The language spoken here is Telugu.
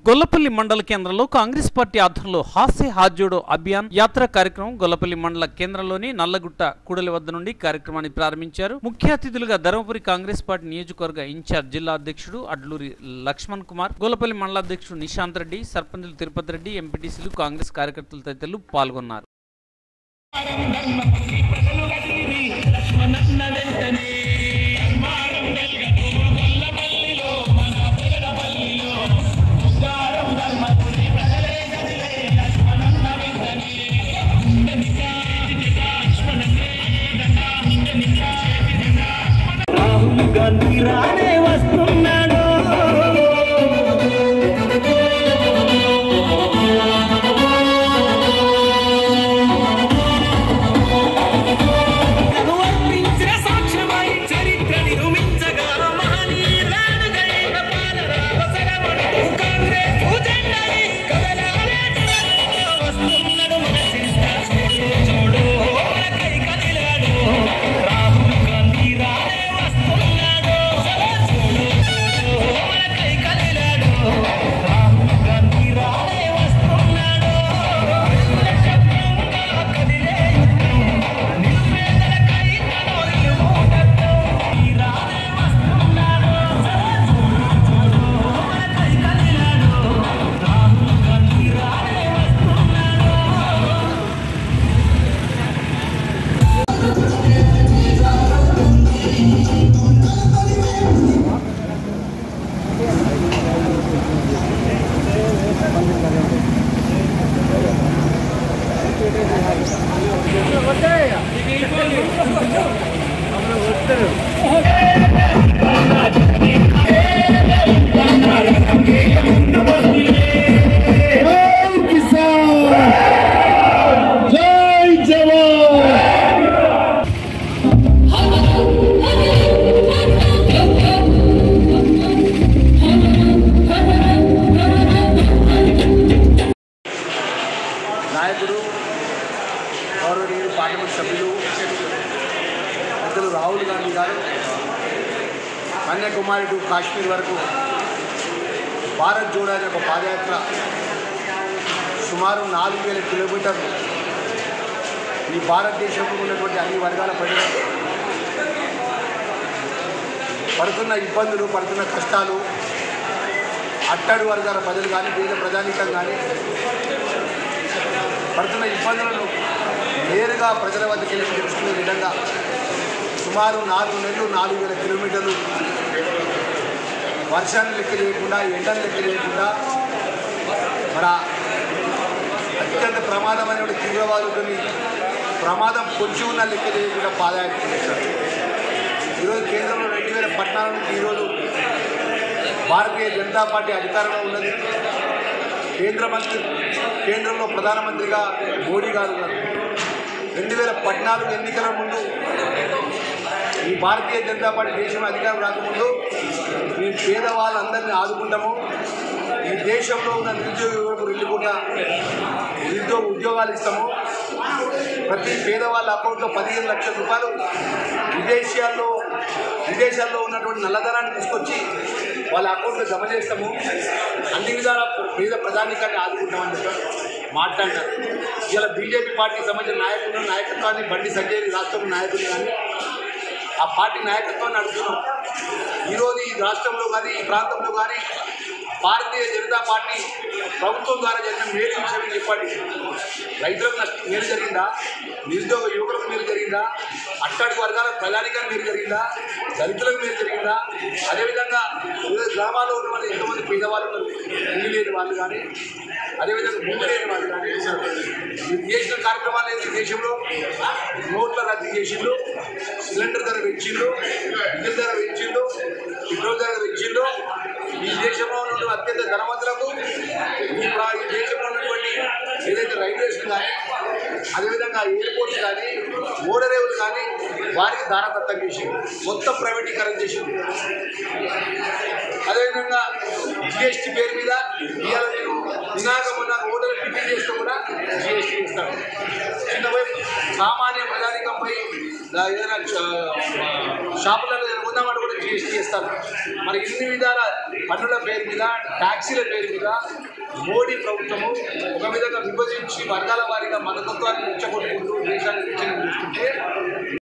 గొల్లపల్లి మండల కేంద్రంలో కాంగ్రెస్ పార్టీ ఆధ్వర్యంలో హాస్య హాజోడో అభియాన్ యాత్ర కార్యక్రమం గొల్లపల్లి మండల కేంద్రంలోని నల్లగుట్ట కూడలి వద్ద నుండి కార్యక్రమాన్ని ప్రారంభించారు ముఖ్య అతిథులుగా ధర్మపురి కాంగ్రెస్ పార్టీ నియోజకవర్గ ఇన్ఛార్జ్ జిల్లా అధ్యక్షుడు అడ్లూరి లక్ష్మణ్ కుమార్ గొల్లపల్లి మండల అధ్యక్షుడు నిశాంత్ రెడ్డి సర్పంచులు తిరుపతి రెడ్డి ఎంపీటీసీలు కాంగ్రెస్ కార్యకర్తలు తదితరులు పాల్గొన్నారు రాహుల్ గాంధీ రానే వస్తున్నాడు అనువర్తించిన సాక్ష్యమై చరిత్ర నిరుమించగా మహనీయులాడుగైన పాలరావసరమడు కాంగ్రెస్ జెండని కదలాడేటవాడు వస్తున్నాడు మన శిస్తా చూడు చూడు మనకై కదిలాడు రాహుల్ గాంధీ రానే వస్తున్నాడు చూడు చూడు మనకై కదిలాడు రాహుల్ గాంధీ రానే వస్తున్నాడు శబ్దంగా కదిలే యుద్ధం నిరుపేదలకై తనో నిలువుటద్దం ఈ రానే వస్తున్నాడు చూడు చూడు మనకై కదిలాడు రాహుల్ గాంధీ రానే వస్తున్నాడు జై కిసాన్ జై జవాన్ నాయకుడు గౌరవనీయులు పార్లమెంట్ సభ్యులు పెద్దలు రాహుల్ గాంధీ గారు కన్యాకుమారి టు కాశ్మీర్ వరకు భారత్ జోడో అనే ఒక పాదయాత్ర సుమారు నాలుగు వేల కిలోమీటర్లు ఈ భారతదేశంలో ఉన్నటువంటి అన్ని వర్గాల ప్రజలు పడుతున్న ఇబ్బందులు పడుతున్న కష్టాలు అట్టడు వర్గాల ప్రజలు కానీ పేద ప్రజానీకం కానీ పడుతున్న ఇబ్బందులను నేరుగా ప్రజల వద్దకు వెళ్ళి తెలుసుకునే విధంగా సుమారు నాలుగు నెలలు నాలుగు వేల కిలోమీటర్లు వర్షాన్ని లెక్క చేయకుండా ఎండను లెక్క చేయకుండా మన అత్యంత ప్రమాదమైన తీవ్రవాదుని ప్రమాదం పొంచి ఉన్న లెక్క చేయకుండా పాదయాత్ర చేశారు ఈరోజు కేంద్రంలో రెండు వేల పద్నాలుగు నుంచి ఈరోజు భారతీయ జనతా పార్టీ అధికారంలో ఉన్నది కేంద్ర మంత్రి కేంద్రంలో ప్రధానమంత్రిగా మోడీ గారు ఉన్నారు రెండు వేల పద్నాలుగు ఎన్నికల ముందు ఈ భారతీయ జనతా పార్టీ దేశంలో అధికారం రాకముందు మేము పేదవాళ్ళందరినీ ఆదుకుంటాము ఈ దేశంలో ఉన్న నిరుద్యోగ యువకులకు రెండు కూడా నిరుద్యోగ ఉద్యోగాలు ఇస్తాము ప్రతి పేదవాళ్ళ అకౌంట్లో పదిహేను లక్షల రూపాయలు విదేశాల్లో విదేశాల్లో ఉన్నటువంటి నల్లధనాన్ని తీసుకొచ్చి వాళ్ళ అకౌంట్లో జమ చేస్తాము అన్ని విధాల పేద ప్రధానికాన్ని ఆదుకుంటామని చెప్పి మాట్లాడినారు ఇలా బీజేపీ పార్టీకి సంబంధించిన నాయకులు నాయకత్వాన్ని బండి సంజయ్ రాష్ట్రంలో నాయకులు కానీ ఆ పార్టీ నాయకత్వాన్ని అడుగుతున్నాం ఈరోజు ఈ రాష్ట్రంలో కానీ ఈ ప్రాంతంలో కానీ భారతీయ జనతా పార్టీ ప్రభుత్వం ద్వారా జరిగిన మేలు విషయం చెప్పండి రైతులకు నష్ట మేలు జరిగిందా నిరుద్యోగ యువకులకు మేలు జరిగిందా అట్టడుగు వర్గాల ప్రజానికానికి మేలు జరిగిందా దళితులకు మేలు జరిగిందా అదేవిధంగా వివిధ గ్రామాల్లో ఉన్న వాళ్ళు ఎంతోమంది పేదవాళ్ళు ఉన్నారు ఇల్లు లేని వాళ్ళు కానీ అదేవిధంగా భూమి లేని వాళ్ళు కానీ మీరు చేసిన కార్యక్రమాలు ఏంటి ఈ దేశంలో నోట్ల రద్దు చేసిండు సిలిండర్ ధర పెంచిండు డీజిల్ ధర పెంచిండు పెట్రోల్ ధర పెంచిండు ఈ దేశంలో ఉన్న అత్యంత ధనవంతులకు ఈ ప్రా- ఈ దేశంలో ఉన్నటువంటి ఏదైతే రైల్వేస్ కానీ అదేవిధంగా ఎయిర్పోర్ట్స్ కానీ ఓడరేవులు కానీ వారికి దారదత్తం చేసింది మొత్తం ప్రైవేటీకరణ చేసింది అదేవిధంగా జిఎస్టీ పేరు మీద ఇవాళ నేను వినాక మొన్న ఓటర్ టిఫిన్ చేస్తే కూడా జిఎస్టీ ఇస్తాను చిన్న వైపు సామాన్య ప్రజానికంపై ఏదైనా షాపులలో ఏదైనా ఉందామంటే కూడా జీఎస్టీ చేస్తారు మరి ఇన్ని విధాల పన్నుల పేరు మీద ట్యాక్సీల పేరు మీద మోడీ ప్రభుత్వము ఒక విధంగా విభజించి వర్గాల వారీగా మతతత్వాన్ని రెచ్చగొట్టుకుంటూ